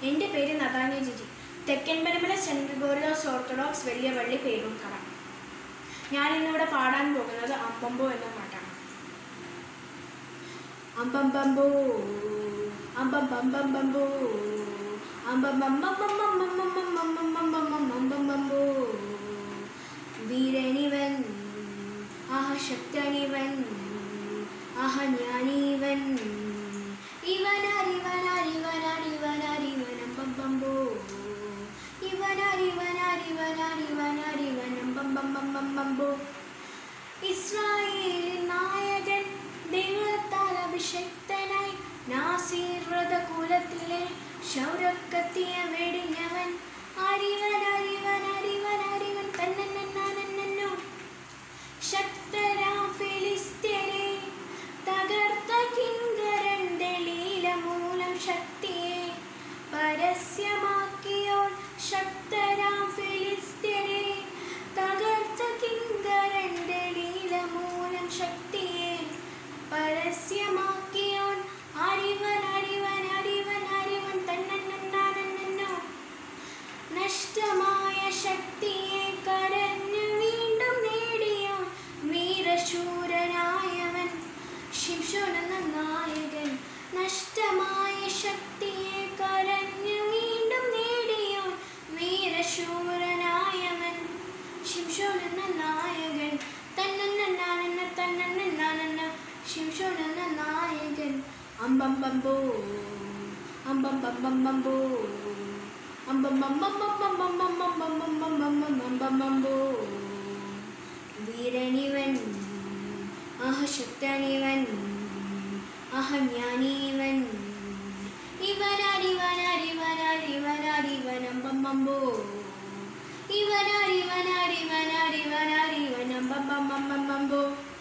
എൻ്റെ പേര് നദാന്യ ജിജി തെക്കൻ പരമ്പര സെൻറ് ഗ്രിഗോറിയോസ് ഓർത്തഡോക്സ് വലിയ പള്ളി പേരൂർക്കട ഞാൻ ഇന്നിവിടെ പാടാൻ പോകുന്നത് അമ്പമ്പോ എന്ന പാട്ടാണ് അമ്പമ്പമ്പോ അമ്പമ്പമ്പമ്പമ്പോ അമ്പമ്പമ്പമ്പമ്പമ്പമ്പമ്പമ്പമ്പമ്പമ്പമ്പമ്പോ വീരനിവൻ ആഹ ശക്തനിവൻ ആഹ ജ്ഞാനീവൻ ഇവനറിവനറിവനറിവനറിവനമ്പമ്പമ്പോ ഇവനറിവനറിവനറിവനറിവനമ്പമ്പമ്പമ്പമ്പോ ഇസ്രായേലിൻ നായകൻ ദൈവത്താൽ അഭിഷക്തനായി നാസീർ വ്രതകുലത്തിലെ ശൗരക്കത്തിയ വെടിഞ്ഞവൻ അറിവൻ അറിവൻ അറിവൻ അറിവൻ തന്നന്നോ ശക്തരാം ഫിലിസ്ത്യരെ തകർത്ത കിങ്കരന്റെ ലീല മൂലം ശക്തിയെ പരസ്യമാക്കിയോൾ ശക്തരാം ഫിലിസ്ത്യരെ തകർത്ത കിങ്കരന്റെ ലീല മൂലം ശക്തിയെ പരസ്യമാക്കിയോൻ അറിവൻ അറിവൻ അറിവൻ അറിവൻ തന്നന്നോ നഷ്ടമായ ശക്തിയെ കരഞ്ഞു വീണ്ടും നേടിയോൻ വീരശൂരനായവൻ ശിംശോൻ എന്ന നായകൻ നഷ്ടമായ ശക്തിയെ കരഞ്ഞു വീണ്ടും നേടിയോൻ വീരശൂരനായവൻ ശിംശോൻ എന്ന നായകൻ തന്നന്നാനെന്ന തന്നന്നാനെന്ന ശിംശോൻ എന്ന നായകൻ അമ്പമ്പമ്പോ അമ്പമ്പമ്പമ്പമ്പോ അമ്പമ്പമ്പമ്പമ്പമ്പമ്പമ്പമ്പമ്പമ്പമ്പമ്പമ്പമ്പോ വീരനിവൻ അഹശക്തനിവൻ അഹജ്ഞാനീവൻ ഇവനറിവനറിവനറിവനറിവനമ്പമ്പമ്പോ ഇവനറിവനറിവനറിവനറിവനമ്പമ്പമ്പമ്പമ്പോ